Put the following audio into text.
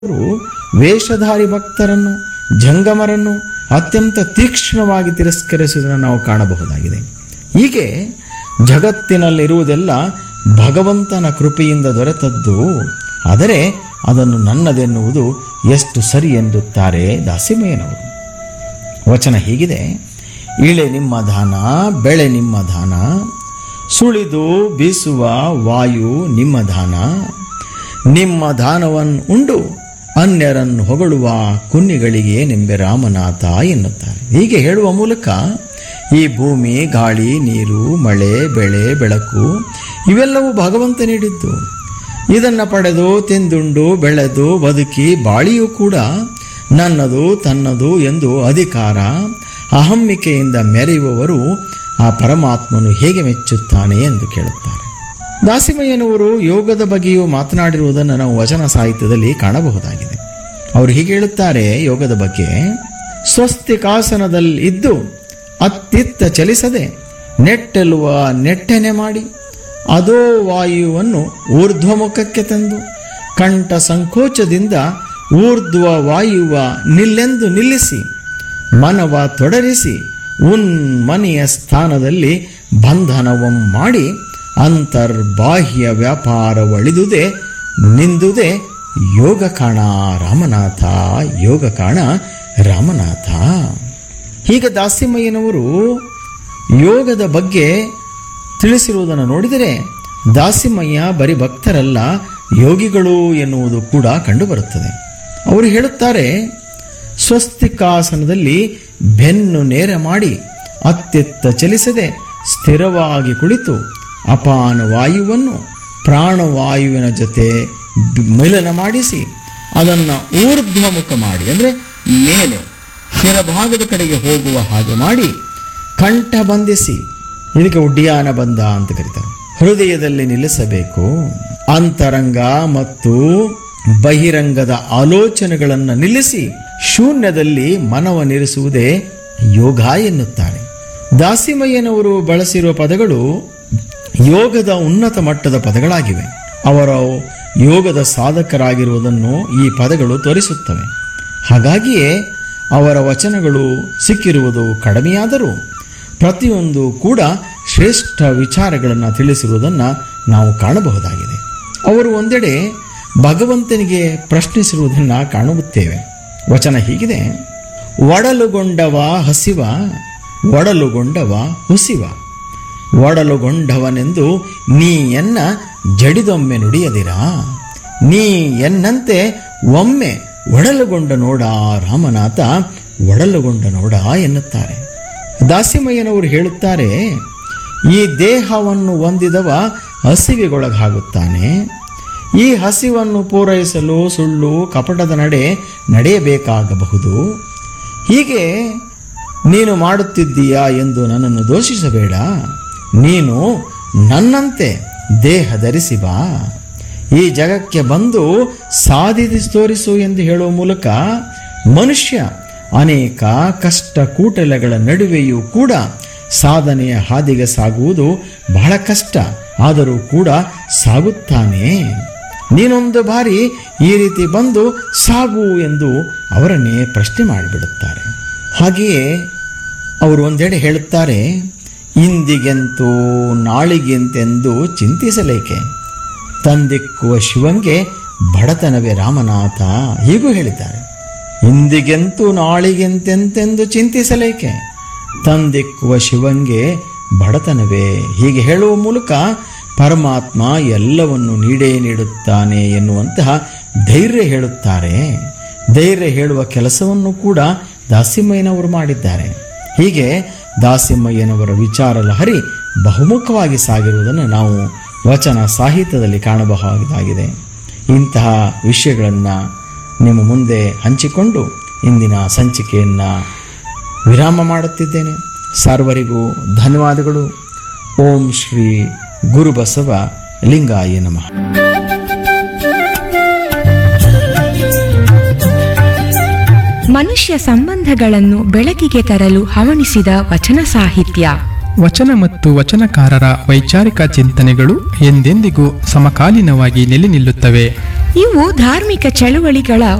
ಅವರು ವೇಷಧಾರಿ ಭಕ್ತರನ್ನು ಜಂಗಮರನ್ನು ಅತ್ಯಂತ ತೀಕ್ಷ್ಣವಾಗಿ ತಿರಸ್ಕರಿಸುವುದನ್ನು ನಾವು ಕಾಣಬಹುದಾಗಿದೆ ಹೀಗೆ ಜಗತ್ತಿನಲ್ಲಿರುವುದೆಲ್ಲ ಭಗವಂತನ ಕೃಪೆಯಿಂದ ದೊರೆತದ್ದು ಆದರೆ ಅದನ್ನು ನನ್ನದೆನ್ನುವುದು ಎಷ್ಟು ಸರಿ ಎನ್ನುತ್ತಾರೆ ದಾಸಿಮಯ್ಯನವರು ವಚನ ಹೀಗಿದೆ ಇಳೆ ನಿಮ್ಮ ದಾನ ಬೆಳೆ ನಿಮ್ಮ ದಾನ ಸುಳಿದು ಬೀಸುವ ವಾಯು ನಿಮ್ಮ ದಾನ ನಿಮ್ಮ ದಾನವನ್ನು ಉಂಡು ಅನ್ಯರನ್ನು ಹೊಗಳುವ ಕುನ್ನಿಗಳಿಗೆ ನಿಂಬೆ ರಾಮನಾಥ ಎನ್ನುತ್ತಾರೆ ಹೀಗೆ ಹೇಳುವ ಮೂಲಕ ಈ ಭೂಮಿ ಗಾಳಿ ನೀರು ಮಳೆ ಬೆಳೆ ಬೆಳಕು ಇವೆಲ್ಲವೂ ಭಗವಂತ ನೀಡಿದ್ದು ಇದನ್ನು ಪಡೆದು ತಿಂದುಂಡು ಬೆಳೆದು ಬದುಕಿ ಬಾಳಿಯೂ ಕೂಡ ನನ್ನದು ತನ್ನದು ಎಂದು ಅಧಿಕಾರ ಅಹಮ್ಮಿಕೆಯಿಂದ ಮೆರೆಯುವವರು ಆ ಪರಮಾತ್ಮನು ಹೇಗೆ ಮೆಚ್ಚುತ್ತಾನೆ ಎಂದು ಕೇಳುತ್ತಾರೆ ದಾಸಿಮಯ್ಯನವರು ಯೋಗದ ಬಗ್ಗೆಯೂ ಮಾತನಾಡಿರುವುದನ್ನು ನಾವು ವಚನ ಸಾಹಿತ್ಯದಲ್ಲಿ ಕಾಣಬಹುದಾಗಿದೆ ಅವರು ಹೀಗೆ ಹೇಳುತ್ತಾರೆ ಯೋಗದ ಬಗ್ಗೆ ಸ್ವಸ್ತಿಕಾಸನದಲ್ಲಿ ಇದ್ದು ಅತ್ತಿತ್ತ ಚಲಿಸದೆ ನೆಟ್ಟೆಲ್ಲುವ ನೆಟ್ಟೆನೆ ಮಾಡಿ ಅದೋ ವಾಯುವನ್ನು ಊರ್ಧ್ವಮುಖಕ್ಕೆ ತಂದು ಕಂಠ ಸಂಕೋಚದಿಂದ ಊರ್ಧ್ವ ವಾಯುವ ನಿಲ್ಲೆಂದು ನಿಲ್ಲಿಸಿ ಮನವ ತೊಡರಿಸಿ ಉನ್ಮನೆಯ ಸ್ಥಾನದಲ್ಲಿ ಬಂಧನವಂ ಮಾಡಿ ಅಂತರ್ಬಾಹ್ಯ ವ್ಯಾಪಾರವಳಿದುದೇ ನಿಂದುದೇ ಯೋಗ ಕಾಣ ರಾಮನಾಥ ಯೋಗ ಕಾಣ ರಾಮನಾಥ ಹೀಗೆ ದಾಸಿಮಯ್ಯನವರು ಯೋಗದ ಬಗ್ಗೆ ತಿಳಿಸಿರುವುದನ್ನು ನೋಡಿದರೆ ದಾಸಿಮಯ್ಯ ಬರೀ ಭಕ್ತರಲ್ಲ ಯೋಗಿಗಳು ಎನ್ನುವುದು ಕೂಡ ಕಂಡುಬರುತ್ತದೆ ಅವರು ಹೇಳುತ್ತಾರೆ ಸ್ವಸ್ತಿಕಾಸನದಲ್ಲಿ ಬೆನ್ನು ನೇರ ಮಾಡಿ ಅತ್ಯತ್ತ ಚಲಿಸದೆ ಸ್ಥಿರವಾಗಿ ಕುಳಿತು ಅಪಾನ ವಾಯುವನ್ನು ಪ್ರಾಣವಾಯುವಿನ ಜೊತೆ ಬ್- ಮಿಲನ ಮಾಡಿಸಿ ಅದನ್ನು ಊರ್ಧ್ವಮುಖ ಮಾಡಿ ಅಂದರೆ ಮೇಲೆ ಶಿರಭಾಗದ ಕಡೆಗೆ ಹೋಗುವ ಹಾಗೆ ಮಾಡಿ ಕಂಠ ಬಂಧಿಸಿ ಇದಕ್ಕೆ ಉಡ್ಡಿಯಾನ ಬಂಧ ಅಂತ ಕರೀತಾರೆ ಹೃದಯದಲ್ಲಿ ನಿಲ್ಲಿಸಬೇಕು ಅಂತರಂಗ ಮತ್ತು ಬಹಿರಂಗದ ಆಲೋಚನೆಗಳನ್ನು ನಿಲ್ಲಿಸಿ ಶೂನ್ಯದಲ್ಲಿ ಮನವನ್ನಿರಿಸುವುದೇ ಯೋಗ ಎನ್ನುತ್ತಾರೆ ದಾಸಿಮಯ್ಯನವರು ಬಳಸಿರುವ ಪದಗಳು ಯೋಗದ ಉನ್ನತ ಮಟ್ಟದ ಪದಗಳಾಗಿವೆ ಅವರ ಯೋಗದ ಸಾಧಕರಾಗಿರುವುದನ್ನು ಈ ಪದಗಳು ತೋರಿಸುತ್ತವೆ ಹಾಗಾಗಿಯೇ ಅವರ ವಚನಗಳು ಸಿಕ್ಕಿರುವುದು ಕಡಿಮೆಯಾದರೂ ಪ್ರತಿಯೊಂದು ಕೂಡ ಶ್ರೇಷ್ಠ ವಿಚಾರಗಳನ್ನು ತಿಳಿಸಿರುವುದನ್ನು ನಾವು ಕಾಣಬಹುದಾಗಿದೆ ಅವರು ಒಂದೆಡೆ ಭಗವಂತನಿಗೆ ಪ್ರಶ್ನಿಸಿರುವುದನ್ನು ಕಾಣುತ್ತೇವೆ ವಚನ ಹೀಗಿದೆ ಒಡಲುಗೊಂಡವ ಹಸಿವ ಒಡಲುಗೊಂಡವ ಹುಸಿವ ಒಡಲುಗೊಂಡವನೆಂದು ನೀ ಎನ್ನ ಜಡಿದೊಮ್ಮೆ ನುಡಿಯದಿರಾ ನೀ ಎನ್ನಂತೆ ಒಮ್ಮೆ ಒಡಲುಗೊಂಡ ನೋಡ ರಾಮನಾಥ ಒಡಲುಗೊಂಡ ನೋಡ ಎನ್ನುತ್ತಾರೆ ದಾಸಿಮಯ್ಯನವರು ಹೇಳುತ್ತಾರೆ ಈ ದೇಹವನ್ನು ಹೊಂದಿದವ ಹಸಿವಿಗೊಳಗಾಗುತ್ತಾನೆ ಈ ಹಸಿವನ್ನು ಪೂರೈಸಲು ಸುಳ್ಳು ಕಪಟದ ನಡೆ ನಡೆಯಬೇಕಾಗಬಹುದು ಹೀಗೆ ನೀನು ಮಾಡುತ್ತಿದ್ದೀಯಾ ಎಂದು ನನ್ನನ್ನು ದೋಷಿಸಬೇಡ ನೀನು ನನ್ನಂತೆ ದೇಹ ಧರಿಸಿ ಬಾ ಈ ಜಗಕ್ಕೆ ಬಂದು ಸಾಧಿಸಿ ತೋರಿಸು ಎಂದು ಹೇಳುವ ಮೂಲಕ ಮನುಷ್ಯ ಅನೇಕ ಕಷ್ಟ ಕೂಟಲೆಗಳ ನಡುವೆಯೂ ಕೂಡ ಸಾಧನೆಯ ಹಾದಿಗೆ ಸಾಗುವುದು ಬಹಳ ಕಷ್ಟ ಆದರೂ ಕೂಡ ಸಾಗುತ್ತಾನೆ ನೀನೊಂದು ಬಾರಿ ಈ ರೀತಿ ಬಂದು ಸಾಗು ಎಂದು ಅವರನ್ನೇ ಪ್ರಶ್ನೆ ಮಾಡಿಬಿಡುತ್ತಾರೆ ಹಾಗೆಯೇ ಅವರು ಒಂದೆಡೆ ಹೇಳುತ್ತಾರೆ ಇಂದಿಗೆಂತೂ ನಾಳಿಗೆಂತೆಂದು ಚಿಂತಿಸಲೇಕೆ ತಂದಿಕ್ಕುವ ಶಿವಂಗೆ ಬಡತನವೇ ರಾಮನಾಥ ಹೀಗೂ ಹೇಳಿದ್ದಾರೆ ಇಂದಿಗೆಂತೂ ನಾಳಿಗೆಂತೆಂತೆಂದು ಚಿಂತಿಸಲೇಕೆ ತಂದಿಕ್ಕುವ ಶಿವಂಗೆ ಬಡತನವೇ ಹೀಗೆ ಹೇಳುವ ಮೂಲಕ ಪರಮಾತ್ಮ ಎಲ್ಲವನ್ನು ನೀಡೇ ನೀಡುತ್ತಾನೆ ಎನ್ನುವಂತಹ ಧೈರ್ಯ ಹೇಳುತ್ತಾರೆ ಧೈರ್ಯ ಹೇಳುವ ಕೆಲಸವನ್ನು ಕೂಡ ದಾಸಿಮಯ್ಯನವರು ಮಾಡಿದ್ದಾರೆ ಹೀಗೆ ದಾಸಿಮಯ್ಯನವರ ವಿಚಾರ ಲಹರಿ ಬಹುಮುಖವಾಗಿ ಸಾಗಿರುವುದನ್ನು ನಾವು ವಚನ ಸಾಹಿತ್ಯದಲ್ಲಿ ಕಾಣಬಹುದಾಗಿದೆ ಇಂತಹ ವಿಷಯಗಳನ್ನು ನಿಮ್ಮ ಮುಂದೆ ಹಂಚಿಕೊಂಡು ಇಂದಿನ ಸಂಚಿಕೆಯನ್ನು ವಿರಾಮ ಮಾಡುತ್ತಿದ್ದೇನೆ ಸರ್ವರಿಗೂ ಧನ್ಯವಾದಗಳು ಓಂ ಶ್ರೀ ಗುರುಬಸವ ಲಿಂಗಾಯ ನಮಃ ಮನುಷ್ಯ ಸಂಬಂಧಗಳನ್ನು ಬೆಳಕಿಗೆ ತರಲು ಹವಣಿಸಿದ ವಚನ ಸಾಹಿತ್ಯ ವಚನ ಮತ್ತು ವಚನಕಾರರ ವೈಚಾರಿಕ ಚಿಂತನೆಗಳು ಎಂದೆಂದಿಗೂ ಸಮಕಾಲೀನವಾಗಿ ನೆಲೆ ನಿಲ್ಲುತ್ತವೆ ಇವು ಧಾರ್ಮಿಕ ಚಳುವಳಿಗಳ